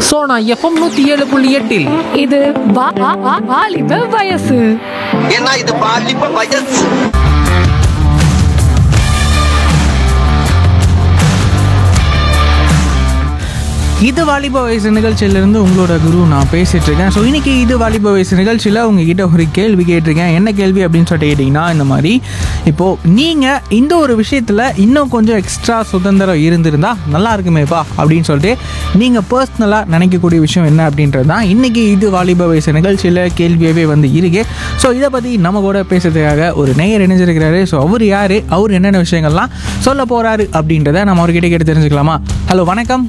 Sona FM நூத்தி ஏழு புள்ளி எட்டில் இது வா- வா- வா- வாலிப வயசு ஏன்னா இது பாலிப்ப வயசு இது வாலிப வயசு நிகழ்ச்சியிலிருந்து உங்களோட குரு நான் பேசிட்டு இருக்கேன் ஸோ இன்னைக்கு இது வாலிப வயசு நிகழ்ச்சியில் உங்ககிட்ட ஒரு கேள்வி கேட்டிருக்கேன் என்ன கேள்வி அப்படின்னு சொல்லிட்டு கேட்டிங்கன்னா இந்த மாதிரி இப்போது நீங்கள் இந்த ஒரு விஷயத்தில் இன்னும் கொஞ்சம் எக்ஸ்ட்ரா சுதந்திரம் இருந்திருந்தா நல்லா இருக்குமேப்பா அப்படின்னு சொல்லிட்டு நீங்கள் பர்சனலாக நினைக்கக்கூடிய விஷயம் என்ன அப்படின்றது தான் இன்றைக்கி இது வாலிப வயசு நிகழ்ச்சியில் கேள்வியாகவே வந்து இருக்கு ஸோ இதை பற்றி நம்ம கூட பேசுறதுக்காக ஒரு நேயர் இணைஞ்சிருக்கிறாரு ஸோ அவர் யார் அவர் என்னென்ன விஷயங்கள்லாம் சொல்ல போகிறாரு அப்படின்றத நம்ம அவர்கிட்ட கேட்டு தெரிஞ்சுக்கலாமா ஹலோ வணக்கம்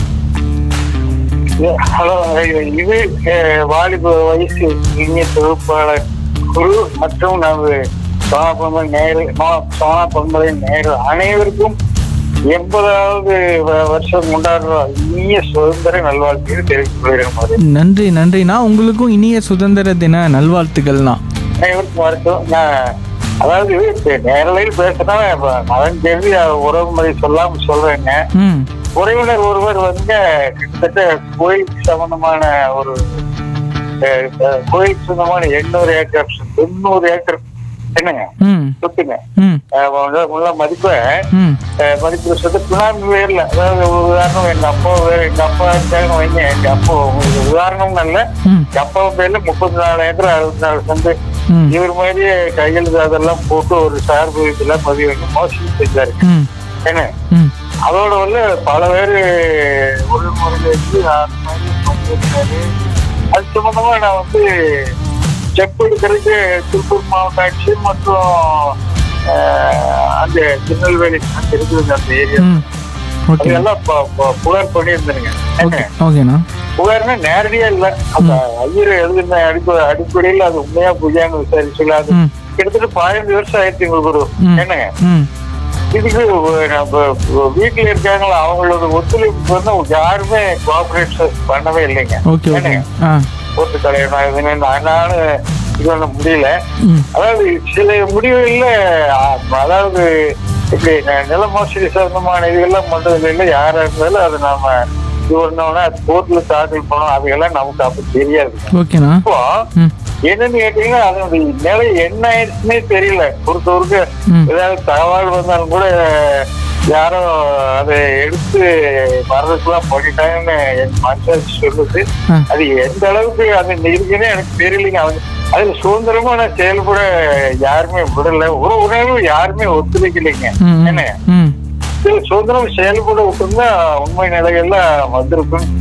ஹலோ இது அஹ், வாலிப வயசு இனிய தொகுப்பாளர் குரு மற்றும் நமது சோனா பொங்கல் நேரு சோனா பொங்கலை நேரு அனைவருக்கும் எண்பதாவது வ- வருஷம் கொண்டாடுற இனிய சுதந்திர நல்வாழ்க்கையை தெரிவித்துக் கொள்கிறேன் மாதிரி நன்றி நன்றிண்ணா உங்களுக்கும் இனிய சுதந்திர தின நல்வாழ்த்துக்கள்ண்ணா அனைவருக்கும் வரட்டும் நான் அதாவது இப்ப நேரலையில் பேசினா இப்ப மகன் தெரிவி உறவு முறை சொல்லாம சொல்றேங்க ம் உறவினர் ஒருவர் வந்து கிட்டத்தட்ட கோயிலுக்கு சம்பந்தமான ஒரு அஹ், அஹ், கோயிலுக்கு சொந்தமான எண்ணூறு ஏக்கர் தொண்ணூறு ஏக்கர் என்னங்க ம் சொத்துங்க ம் அஹ், உள்ள- உள்ள மதிப்பை ம் அஹ், மதிப்பு சொத்து சுனாமி பேர்ல அதாவது ஒரு உதாரணம் எங்க அப்பா பேர் எங்க அப்பா இருக்காங்க வைங்க எங்க அப்பா உங்களுக்கு உதாரணம் நல்ல ம் எங்க அப்பா பேர்ல முப்பத்தி நாலு ஏக்கர் அறுபத்தி நாலு சென்று ம் இவர் மாதிரியே கையெழுத்து அதெல்லாம் போட்டு ஒரு சார்பு இதெல்லாம் பதிவு பண்ணி மோசடி செஞ்சாரு ம் என்ன ம் அதோட வந்து பல பேர் ஒரு முறை வச்சு அந்த மாதிரி பண்ணியிருக்காரு அது சம்பந்தமா நான் வந்து ஸ்டெப் எடுக்கிறதுக்கு திருப்பூர் மாவட்ட ஆட்சியர் மற்றும் ஆஹ், அந்த திருநெல்வேலி அங்க இருக்குது அந்த ஏரியா ம் ஓகே அதெல்லாம் ப- ப- புகார் பண்ணியிருந்தேங்க ஓகே ஓகேண்ணா புகார்னா நேரடியா இல்ல அந்த ஐயர் எழுதின அடிப்ப அடிப்படையில் அது உண்மையா பொய்யான்னு விசாரிச்சுல அது ம் கிட்டத்தட்ட பதினஞ்சு வருஷம் ஆயிடுச்சு உங்களுக்கு ஒரு ம். என்னங்க ம் இதுக்கு நம்ம வீட்டுல இருக்காங்களா அவங்களோட ஒத்துழைப்பு வந்து யாருமே கோஆபரேட் பண்ணவே இல்லைங்க ஓகே ஓகே என்னங்க? ஆ ஓட்டு தலைவனா இதுன்னு நானும் இது பண்ண முடியல ம் அதாவது சில முடிவுகள்ல அ- அதாவது இப்படி ந- நில மோசடி சம்பந்தமான இதுகள்லாம் பண்றதுல இல்ல யாரா இருந்தாலும் அது நாம இது பண்ணோம்னா அது கோர்ட்ல தாக்கல் பண்ணோம் அதுக்கெல்லாம் நமக்கு அப்ப தெரியாது ஓகேண்ணா இப்போ ம் என்னன்னு கேட்டீங்கன்னா அதனுடைய நிலை என்ன ஆயிடுச்சுன்னே தெரியல பொறுத்தவரைக்கு ம். ஏதாவது தகவல் வந்தாலும் கூட யாரோ அதை எடுத்து மறந்துக்குலாம் பண்ணிட்டாங்கன்னு என் மனசாட்சி சொல்லுது ஆ. அது எந்த அளவுக்கு அது இருக்குன்னு எனக்கு தெரியலைங்க அவங்க அதுல சுதந்திரமா நான் செயல்பட யாருமே விடல ஒரு உணர்வு யாருமே ஒத்துழைக்கலைங்க ம் ம். என்ன ம் இது சுதந்திரம் செயல்பட விட்டுருந்தா உண்மை நிலைகள்லாம் வந்திருக்கும்